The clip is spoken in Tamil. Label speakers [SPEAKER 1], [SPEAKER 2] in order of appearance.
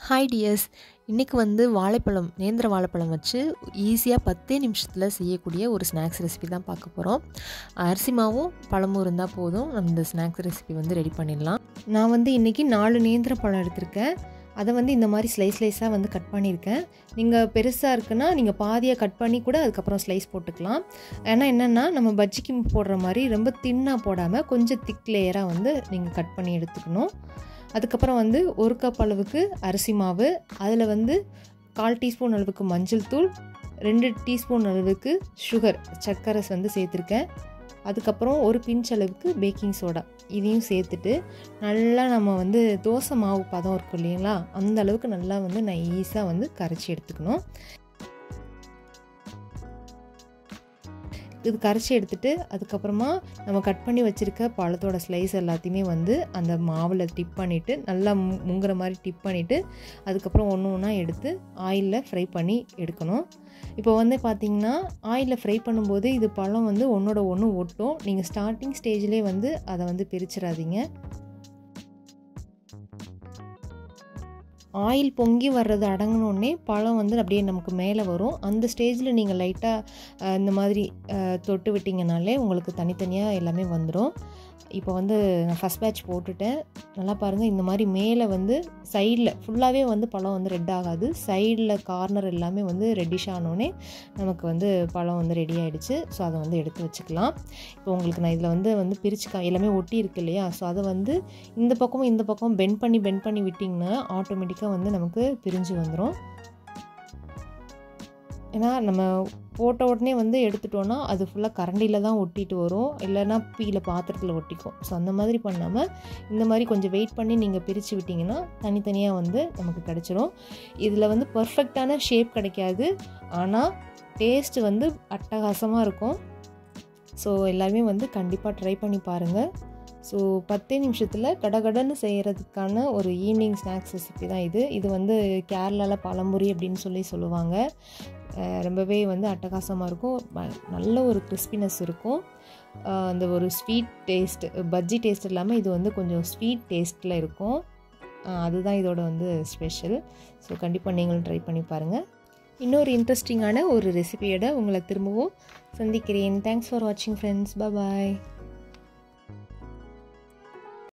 [SPEAKER 1] ஹாய் டியர்ஸ் இன்றைக்கி வந்து வாழைப்பழம் நேந்திர வாழைப்பழம் வச்சு ஈஸியாக பத்தே நிமிஷத்தில் செய்யக்கூடிய ஒரு ஸ்நாக்ஸ் ரெசிபி தான் பார்க்க போகிறோம் அரிசி மாவும் பழமும் இருந்தால் போதும் நம்ம இந்த ஸ்நாக்ஸ் ரெசிபி வந்து ரெடி பண்ணிடலாம் நான் வந்து இன்றைக்கி நாலு நேந்திர பழம் எடுத்திருக்கேன் அதை வந்து இந்த மாதிரி ஸ்லைஸ் ஸ்லைஸாக வந்து கட் பண்ணியிருக்கேன் நீங்கள் பெருசாக இருக்குன்னா நீங்கள் பாதியாக கட் பண்ணி கூட அதுக்கப்புறம் ஸ்லைஸ் போட்டுக்கலாம் ஏன்னா என்னென்னா நம்ம பஜ்ஜிக்கு போடுற மாதிரி ரொம்ப தின்னாக போடாமல் கொஞ்சம் திக் லேயராக வந்து நீங்கள் கட் பண்ணி எடுத்துக்கணும் அதுக்கப்புறம் வந்து ஒரு கப் அளவுக்கு அரிசி மாவு அதில் வந்து கால் டீஸ்பூன் அளவுக்கு மஞ்சள் தூள் ரெண்டு டீஸ்பூன் அளவுக்கு சுகர் சர்க்கரை வந்து சேர்த்துருக்கேன் அதுக்கப்புறம் ஒரு பிஞ்ச் அளவுக்கு பேக்கிங் சோடா இதையும் சேர்த்துட்டு நல்லா நம்ம வந்து தோசை மாவு பதம் இருக்கும் இல்லைங்களா அந்த அளவுக்கு நல்லா வந்து நைஸாக வந்து கரைச்சி எடுத்துக்கணும் இது கரைச்சி எடுத்துட்டு அதுக்கப்புறமா நம்ம கட் பண்ணி வச்சுருக்க பழத்தோட ஸ்லைஸ் எல்லாத்தையுமே வந்து அந்த மாவில் டிப் பண்ணிவிட்டு நல்லா முங்குற மாதிரி டிப் பண்ணிவிட்டு அதுக்கப்புறம் ஒன்று ஒன்றா எடுத்து ஆயிலில் ஃப்ரை பண்ணி எடுக்கணும் இப்போ வந்து பார்த்திங்கன்னா ஆயிலில் ஃப்ரை பண்ணும்போது இது பழம் வந்து ஒன்றோட ஒன்று ஒட்டும் நீங்கள் ஸ்டார்டிங் ஸ்டேஜ்லேயே வந்து அதை வந்து பிரிச்சிடாதீங்க ஆயில் பொங்கி வர்றது அடங்கினோடனே பழம் வந்து அப்படியே நமக்கு மேலே வரும் அந்த ஸ்டேஜில் நீங்கள் லைட்டாக இந்த மாதிரி தொட்டு விட்டிங்கனாலே உங்களுக்கு தனித்தனியாக எல்லாமே வந்துடும் இப்போ வந்து நான் ஃபஸ்ட் பேட்ச் போட்டுட்டேன் நல்லா பாருங்கள் இந்த மாதிரி மேலே வந்து சைடில் ஃபுல்லாகவே வந்து பழம் வந்து ரெட் ஆகாது சைடில் கார்னர் எல்லாமே வந்து ரெட்டிஷ் ஆனோடனே நமக்கு வந்து பழம் வந்து ரெடி ஆகிடுச்சு ஸோ அதை வந்து எடுத்து வச்சுக்கலாம் இப்போ உங்களுக்கு நான் இதில் வந்து வந்து பிரிச்சுக்கா எல்லாமே ஒட்டி இருக்கு இல்லையா ஸோ அதை வந்து இந்த பக்கமும் இந்த பக்கம் பெண்ட் பண்ணி பெண்ட் பண்ணி விட்டிங்கன்னா ஆட்டோமேட்டிக்காக வந்து நமக்கு பிரிஞ்சு வந்துடும் ஏன்னா நம்ம போட்ட உடனே வந்து எடுத்துட்டோன்னா அது ஃபுல்லாக கரண்டியில் தான் ஒட்டிட்டு வரும் இல்லைன்னா பீல பாத்திரத்தில் ஒட்டிக்கும் ஸோ அந்த மாதிரி பண்ணாமல் இந்த மாதிரி கொஞ்சம் வெயிட் பண்ணி நீங்கள் பிரித்து விட்டிங்கன்னா தனித்தனியாக வந்து நமக்கு கிடச்சிரும் இதில் வந்து பர்ஃபெக்டான ஷேப் கிடைக்காது ஆனால் டேஸ்ட்டு வந்து அட்டகாசமாக இருக்கும் ஸோ எல்லாருமே வந்து கண்டிப்பாக ட்ரை பண்ணி பாருங்கள் ஸோ பத்தே நிமிஷத்தில் கடகடன்னு செய்கிறதுக்கான ஒரு ஈவினிங் ஸ்நாக்ஸ் ரெசிபி தான் இது இது வந்து கேரளாவில் பழம்புரி அப்படின்னு சொல்லி சொல்லுவாங்க ரொம்பவே வந்து அட்டகாசமாக இருக்கும் நல்ல ஒரு கிறிஸ்பினஸ் இருக்கும் அந்த ஒரு ஸ்வீட் டேஸ்ட் பஜ்ஜி டேஸ்ட் இல்லாமல் இது வந்து கொஞ்சம் ஸ்வீட் டேஸ்ட்டில் இருக்கும் அதுதான் இதோட வந்து ஸ்பெஷல் ஸோ கண்டிப்பாக நீங்களும் ட்ரை பண்ணி பாருங்கள் இன்னொரு இன்ட்ரெஸ்டிங்கான ஒரு ரெசிபியோட உங்களை திரும்பவும் சந்திக்கிறேன் தேங்க்ஸ் ஃபார் வாட்சிங் ஃப்ரெண்ட்ஸ் பாய்